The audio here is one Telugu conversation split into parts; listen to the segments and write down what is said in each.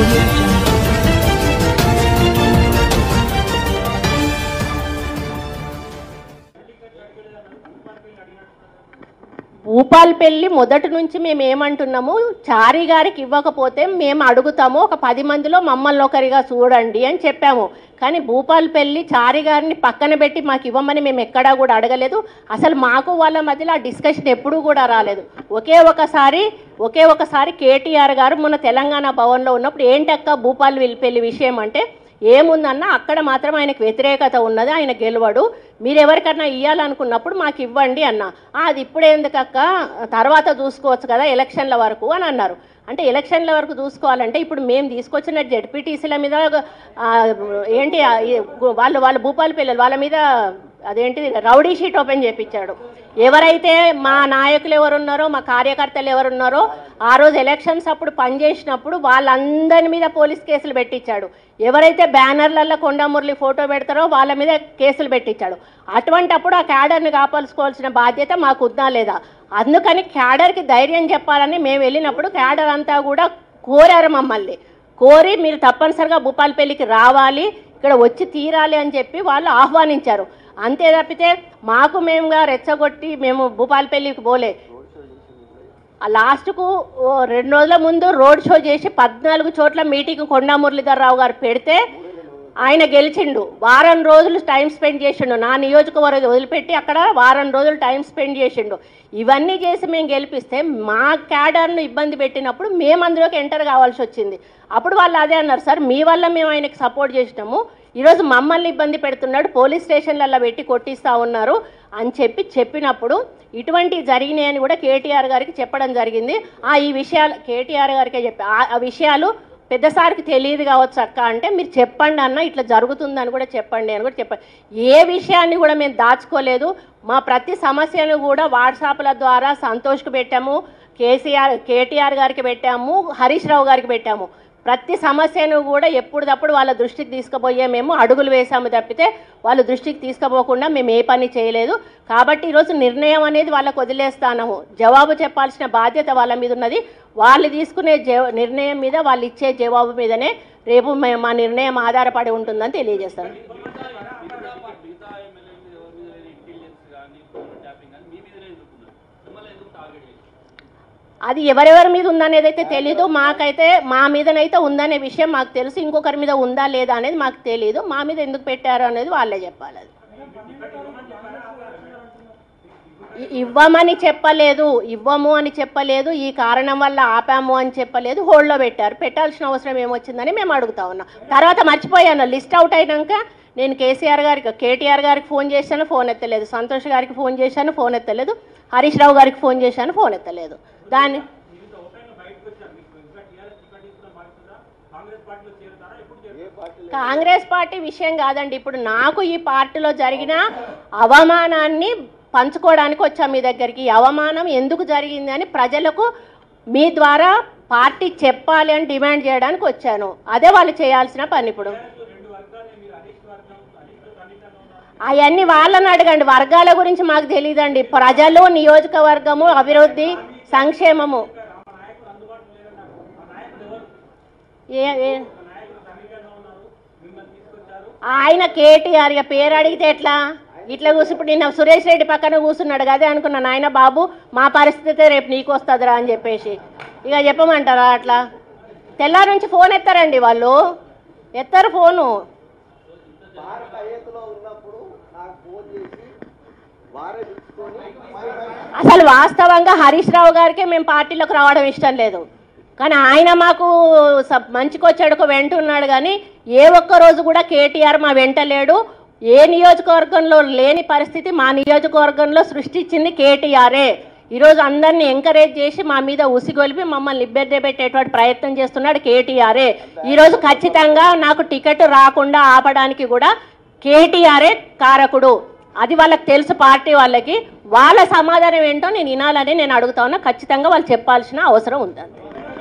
audio jungle. భూపాల్పల్లి మొదటి నుంచి మేము ఏమంటున్నాము చారి గారికి ఇవ్వకపోతే మేము అడుగుతాము ఒక పది మందిలో మమ్మల్ని ఒకరిగా చూడండి అని చెప్పాము కానీ భూపాల్పల్లి చారి గారిని పక్కన పెట్టి మాకు ఇవ్వమని మేము ఎక్కడా కూడా అడగలేదు అసలు మాకు వాళ్ళ మధ్యలో ఆ డిస్కషన్ ఎప్పుడూ కూడా రాలేదు ఒకే ఒకసారి ఒకే ఒకసారి కేటీఆర్ గారు మొన్న తెలంగాణ భవన్లో ఉన్నప్పుడు ఏంటక్క భూపాల్ పెళ్లి విషయం అంటే ఏముందన్నా అక్కడ మాత్రం ఆయనకు వ్యతిరేకత ఉన్నది ఆయన గెలవడు మీరు ఎవరికన్నా ఇవ్వాలనుకున్నప్పుడు మాకు ఇవ్వండి అన్న "ఆ, అది ఇప్పుడే ఎందుకక్క తర్వాత చూసుకోవచ్చు కదా ఎలక్షన్ల వరకు అని అన్నారు అంటే ఎలక్షన్ల వరకు చూసుకోవాలంటే ఇప్పుడు మేము తీసుకొచ్చిన జడ్పీటీసీల మీద ఆ, ఏంటి ఆ, ఈ వాళ్ళు వాళ్ళ భూపాల పిల్లలు వాళ్ళ మీద అదేంటి రౌడీ షీట్ ఓపెన్ చేపించాడు ఎవరైతే మా నాయకులు ఎవరున్నారో మా కార్యకర్తలు ఎవరున్నారో ఆ రోజు ఎలక్షన్స్ అప్పుడు పనిచేసినప్పుడు వాళ్ళందరి మీద పోలీస్ కేసులు పెట్టించాడు ఎవరైతే బ్యానర్లలో కొండమురళి ఫోటో పెడతారో వాళ్ళ మీద కేసులు పెట్టించాడు అటువంటప్పుడు ఆ క్యాడర్ని కాపాల్సుకోవాల్సిన బాధ్యత మాకు ఉందా లేదా అందుకని క్యాడర్కి ధైర్యం చెప్పాలని మేము వెళ్ళినప్పుడు క్యాడర్ అంతా కూడా కోరారు మమ్మల్ని కోరి మీరు తప్పనిసరిగా భూపాలపల్లికి రావాలి ఇక్కడ వచ్చి తీరాలి అని చెప్పి వాళ్ళు ఆహ్వానించారు అంతే తప్పితే మాకు మేముగా రెచ్చగొట్టి మేము భూపాలపల్లికి పోలే ఆ లాస్ట్కు ఓ రెండు రోజుల ముందు రోడ్ షో చేసి పద్నాలుగు చోట్ల మీటింగ్ కొండా మురళీధర్రావు గారు పెడితే ఆయన గెలిచిండు వారం రోజులు టైం స్పెండ్ చేసిండు నా నియోజకవర్గం వదిలిపెట్టి అక్కడ వారం రోజులు టైం స్పెండ్ చేసిండు ఇవన్నీ చేసి మేము గెలిపిస్తే మా క్యాడర్ను ఇబ్బంది పెట్టినప్పుడు మేము అందులోకి ఎంటర్ కావాల్సి వచ్చింది అప్పుడు వాళ్ళు అదే అన్నారు సార్ మీ వల్ల మేము ఆయనకి సపోర్ట్ చేసినాము ఈరోజు మమ్మల్ని ఇబ్బంది పెడుతున్నాడు పోలీస్ స్టేషన్లలో పెట్టి కొట్టిస్తా ఉన్నారు అని చెప్పి చెప్పినప్పుడు ఇటువంటివి జరిగినాయని కూడా కేటీఆర్ గారికి చెప్పడం జరిగింది ఆ ఈ విషయాలు కేటీఆర్ గారికే చెప్పి ఆ- ఆ విషయాలు పెద్దసారికి తెలియదు కావచ్చు అక్క అంటే మీరు చెప్పండి అన్న ఇట్లా జరుగుతుందని కూడా చెప్పండి అని కూడా చెప్పండి ఏ విషయాన్ని కూడా మేము దాచుకోలేదు మా ప్రతి సమస్యను కూడా వాట్సాప్ల ద్వారా సంతోష్కు పెట్టాము కేసీఆర్ కేటీఆర్ గారికి పెట్టాము హరీష్ రావు గారికి పెట్టాము ప్రతి సమస్యను కూడా ఎప్పుడప్పుడు వాళ్ళ దృష్టికి తీసుకుపోయే మేము అడుగులు వేసాము తప్పితే వాళ్ళ దృష్టికి తీసుకుపోకుండా మేము ఏ పని చేయలేదు కాబట్టి ఈరోజు నిర్ణయం అనేది వాళ్ళకు వదిలేస్తాను జవాబు చెప్పాల్సిన బాధ్యత వాళ్ళ మీద ఉన్నది వాళ్ళు తీసుకునే జవ నిర్ణయం మీద వాళ్ళు ఇచ్చే జవాబు మీదనే రేపు మే- మా నిర్ణయం ఆధారపడి ఉంటుందని తెలియజేస్తాను అది ఎవరెవరి మీద ఉందనేది అయితే తెలీదు మాకైతే మా మీదనైతే ఉందనే విషయం మాకు తెలుసు ఇంకొకరి మీద ఉందా లేదా అనేది మాకు తెలియదు మా మీద ఎందుకు పెట్టారు అనేది వాళ్ళే చెప్పాలి అది ఇ- ఇవ్వమని చెప్పలేదు ఇవ్వము అని చెప్పలేదు ఈ కారణం వల్ల ఆపాము అని చెప్పలేదు హోల్డ్లో పెట్టారు పెట్టాల్సిన అవసరం ఏమొచ్చిందని మేము అడుగుతా ఉన్నాం తర్వాత మర్చిపోయాను లిస్ట్ అవుట్ అయినాక నేను కేసీఆర్ గారికి కేటీఆర్ గారికి ఫోన్ చేశాను ఫోన్ ఎత్తలేదు సంతోష్ గారికి ఫోన్ చేశాను ఫోన్ ఎత్తలేదు హరీష్ రావు గారికి ఫోన్ చేశాను ఫోన్ ఎత్తలేదు దాన్ని కాంగ్రెస్ పార్టీ విషయం కాదండి ఇప్పుడు నాకు ఈ పార్టీలో జరిగిన అవమానాన్ని పంచుకోవడానికి వచ్చా మీ దగ్గరికి ఈ అవమానం ఎందుకు జరిగింది అని ప్రజలకు మీ ద్వారా పార్టీ చెప్పాలి అని డిమాండ్ చేయడానికి వచ్చాను అదే వాళ్ళు చేయాల్సిన పని ఇప్పుడు అవన్నీ వాళ్ళని అడగండి వర్గాల గురించి మాకు తెలియదండి ప్రజలు నియోజకవర్గము అభివృద్ధి సంక్షేమము ఏ ఏ ఆయన కేటీఆర్ ఇక పేరు అడిగితే ఎట్లా ఇట్లా కూర్చుని ఇప్పుడు నిన్న సురేష్ రెడ్డి పక్కన కూర్చున్నాడు కదే అనుకున్నాను ఆయన బాబు మా పరిస్థితి రేపు నీకు వస్తుందిరా అని చెప్పేసి ఇక చెప్పమంటారా అట్లా తెల్లారి నుంచి ఫోన్ ఎత్తారండి వాళ్ళు ఎత్తారు ఫోను వారు కయ్యకులో ఉన్నప్పుడు నాకు ఫోన్ చేసి వారే పిలుచుకొని అసలు వాస్తవంగా హరీష్ రావు గారికే మేము పార్టీలోకి రావడం ఇష్టం లేదు కానీ ఆయన మాకు స- మంచికో చెడుకో వెంట ఉన్నాడు కానీ ఏ ఒక్క రోజు కూడా కేటీఆర్ మా వెంట లేడు ఏ నియోజకవర్గంలో లేని పరిస్థితి మా నియోజకవర్గంలో సృష్టించింది కేటీఆరే ఈరోజు అందరినీ ఎంకరేజ్ చేసి మా మీద ఉసిగొలిపి మమ్మల్ని ఇబ్బంది పెట్టేటువంటి ప్రయత్నం చేస్తున్నాడు కేటీఆరే ఈరోజు ఖచ్చితంగా నాకు టికెట్ రాకుండా ఆపడానికి కూడా కేటీఆరే కారకుడు అది వాళ్ళకి తెలుసు పార్టీ వాళ్ళకి వాళ్ళ సమాధానం ఏంటో నేను వినాలని నేను అడుగుతా ఉన్నా ఖచ్చితంగా వాళ్ళు చెప్పాల్సిన అవసరం ఉంది అంతే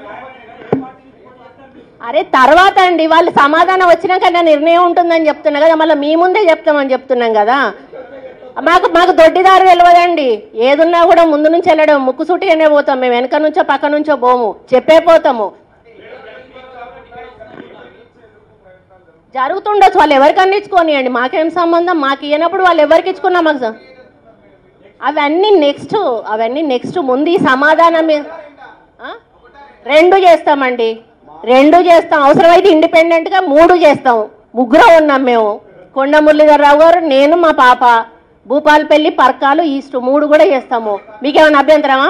అరే తర్వాత అండి వాళ్ళు సమాధానం వచ్చినాక నా నిర్ణయం ఉంటుందని చెప్తున్నా కదా మళ్ళీ మీ ముందే చెప్తామని చెప్తున్నాం కదా మాకు మాకు దొడ్డిదారు తెలియదండి ఏదున్నా కూడా ముందు నుంచి వెళ్ళడం ముక్కుసూటిగానే పోతాం మేము వెనక నుంచో పక్క నుంచో పోము చెప్పే పోతాము జరుగుతుండొచ్చు వాళ్ళు ఎవరికి అందించుకోనియండి మాకేం సంబంధం మాకు ఇవ్వనప్పుడు వాళ్ళు ఎవరికి ఇచ్చుకున్నా మాకు సం- అవన్నీ నెక్స్ట్ అవన్నీ నెక్స్ట్ ముందు ఈ సమాధానం మీద ఆ? రెండు చేస్తామండి రెండు చేస్తాం అవసరమైతే ఇండిపెండెంట్గా మూడు చేస్తాం ముగ్గురు ఉన్నాం మేము కొండ మురళీధరరావు గారు నేను మా పాప భూపాలపల్లి పర్కాలు ఈస్ట్ మూడు కూడా చేస్తాము మీకేమైనా అభ్యంతరమా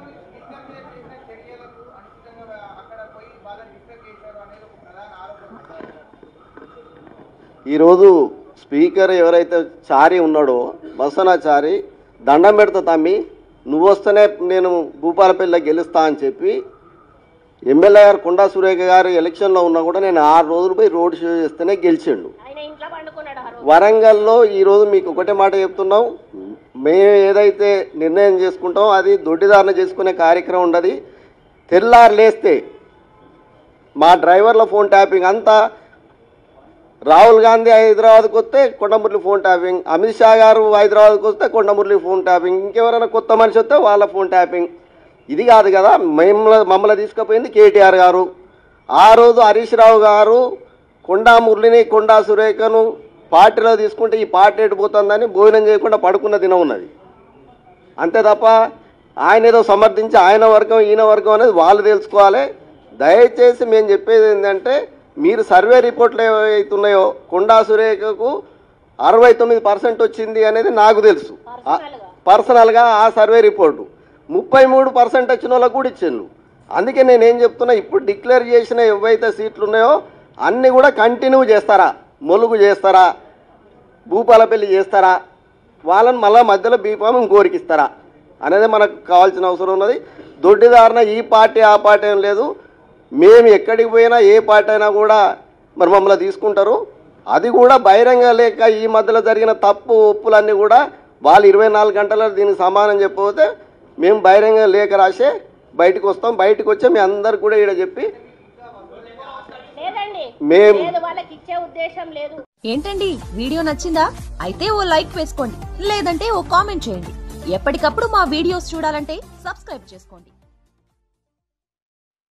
ఈరోజు స్పీకర్ ఎవరైతే చారి ఉన్నాడో బసనాచారి దండం పెడతా తమ్మి నువ్వు వస్తేనే నేను భూపాలపల్లిలో గెలుస్తా అని చెప్పి ఎమ్మెల్యే గారు కొండా సురేఖ గారు ఎలక్షన్లో ఉన్నా కూడా నేను ఆరు రోజులు పోయి రోడ్ షో చేస్తేనే గెలిచిండు ఆయన ఇంట్లో పండుకున్నాడు ఆ రోజు. వరంగల్లో ఈరోజు మీకు ఒకటే మాట చెప్తున్నాం మేము ఏదైతే నిర్ణయం చేసుకుంటామో అది దొడ్డిదారణ చేసుకునే కార్యక్రమం ఉండదు తెల్లారు లేస్తే మా డ్రైవర్ల ఫోన్ ట్యాపింగ్ అంతా రాహుల్ గాంధీ హైదరాబాద్కి వస్తే కొండమురళి ఫోన్ ట్యాపింగ్ అమిత్ షా గారు హైదరాబాద్కి వస్తే కొండమురళి ఫోన్ ట్యాపింగ్ ఇంకెవరైనా కొత్త మనిషి వస్తే వాళ్ళ ఫోన్ ట్యాపింగ్ ఇది కాదు కదా మేము మమ్మల్ని తీసుకుపోయింది కేటీఆర్ గారు ఆ రోజు హరీష్ రావు గారు కొండా మురళిని కొండా సురేఖను పార్టీలో తీసుకుంటే ఈ పార్టీ ఎడిపోతుందని భోజనం చేయకుండా పడుకున్న దినం ఉన్నది అంతే తప్ప ఆయన ఏదో సమర్థించి ఆయన వర్గం ఈయన వర్గం అనేది వాళ్ళు తెలుసుకోవాలి దయచేసి మేము చెప్పేది ఏంటంటే మీరు సర్వే రిపోర్ట్లు ఏవైతే ఉన్నాయో కొండా సురేఖకు అరవై తొమ్మిది పర్సెంట్ వచ్చింది అనేది నాకు తెలుసు ఆ- పర్సనల్గా ఆ సర్వే రిపోర్టు ముప్పై మూడు పర్సెంట్ వచ్చిన వాళ్ళకు కూడా ఇచ్చిండు అందుకే నేను ఏం చెప్తున్నా ఇప్పుడు డిక్లేర్ చేసిన ఏవైతే సీట్లు ఉన్నాయో అన్నీ కూడా కంటిన్యూ చేస్తారా మొలుగు చేస్తారా భూపాలపల్లి చేస్తారా వాళ్ళని మళ్ళీ మధ్యలో బీఫామ్ ఇంకోరికి ఇస్తారా అనేది మనకు కావాల్సిన అవసరం ఉన్నది దొడ్డిదారిన ఈ పార్టీ ఆ పార్టీ ఏం లేదు మేము ఎక్కడికి పోయినా ఏ పార్టీ అయినా కూడా మరి మమ్మల్ని తీసుకుంటారు అది కూడా బహిరంగ లేక ఈ మధ్యలో జరిగిన తప్పు ఒప్పులన్నీ కూడా వాళ్ళు ఇరవై నాలుగు గంటల దీనికి సమానం చెప్పకపోతే మేము బహిరంగ లేఖ రాసే బయటకు వస్తాం బయటకు వచ్చి మీ అందరు కూడా ఇక్కడ చెప్పి లేదండి మేం లేదు వాళ్ళకి ఇచ్చే ఉద్దేశం లేదు ఏంటండి వీడియో నచ్చిందా అయితే ఓ లైక్ వేసుకోండి లేదంటే ఓ కామెంట్ చేయండి ఎప్పటికప్పుడు మా వీడియోస్ చూడాలంటే సబ్స్క్రైబ్ చేసుకోండి